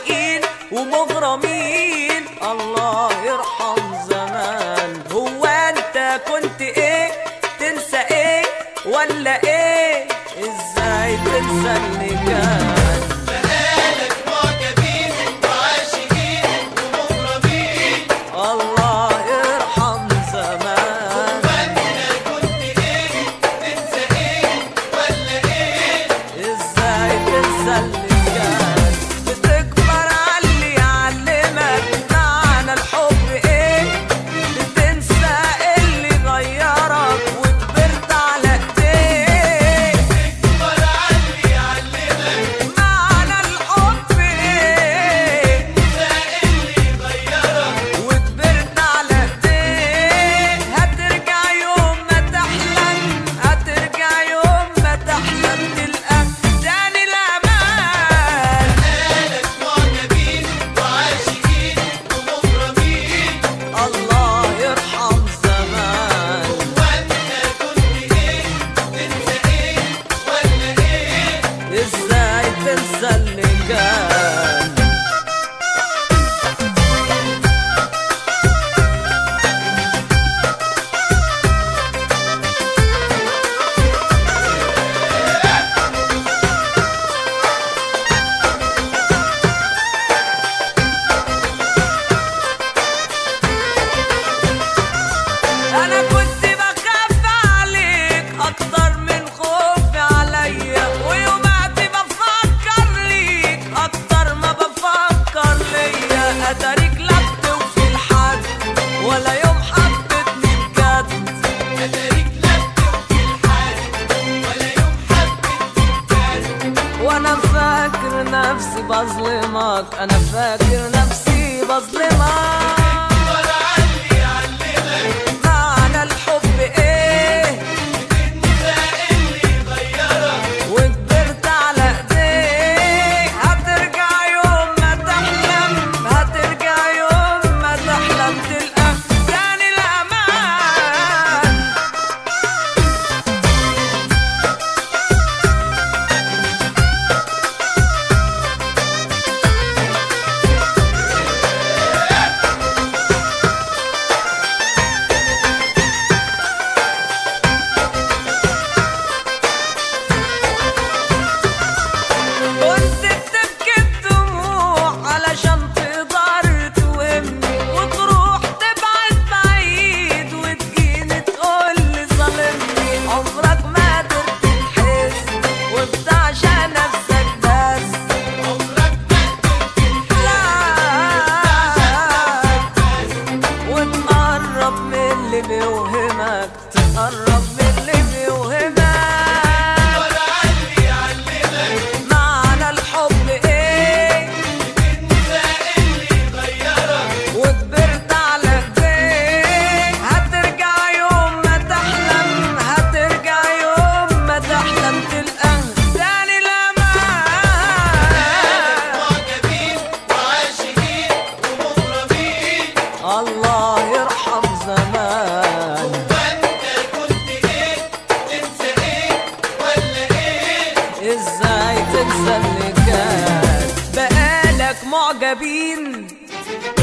عاشقين ومغرمين الله يرحم زمان هو انت كنت ايه تنسى ايه ولا ايه ازاي تنسى اللي كان بقالك معجبين وعاشقين ومغرمين الله يرحم زمان وانت كنت ايه تنسى ايه ولا ايه ازاي تنسى اللي كان بتكبر علي يعلمك معنى الحب ايه بتنسى اللي غيرك وكبرت على ايديك تكبر علي يعلمك معنى الحب ايه تنسى اللي غيرك وكبرت على ايديك هترجع يوم ما تحلم هترجع يوم ما تحلم تلقى تاني الامان بقالك معجبين وعاشقين ومغرمين الله يرحم زمان وانت كنت ايه تنسى ايه ولا ايه ازاي تنسى اللي كان انا كنت بخاف عليك اكتر من خوفي عليا ويوماتي بفكر ليك اكتر ما بفكر ليا اتاريك لبت وفي الحد ولا يوم حبتني بجد اتاريك لبت وفي الحال ولا يوم حبيت الجد وانا فاكر نفسي بظلمك انا فاكر نفسي بظلمك تكبر علي يعلمك معنى الحب ايه تنسى اللي غيرك وكبرت على ايديك هترجع يوم ما تحلم هترجع يوم ما تحلم تلقى تاني الامان كنت بتبكي الدموع علشان تقدر توهمني وتروح تبعد بعيد وتجيني تقول لي ظالمني عمرك ما قدرت تحس وبتعشى نفسك بس عمرك ما كنت لا وتقرب من اللي بيوهمك تقرب من اللي بيوهمك تكبر علي يعلمك معنى الحب ايه تنسى اللي غيرك وكبرت على ايديك هترجع يوم ما تحلم هترجع يوم ما تحلم تلقى تاني الامان معجبين وعاشقين ومغرمين الله يرحم زمان وانت كنت ايه تنسى ايه ولا ايه ازاي تنسى اللي كان بقالك معجبين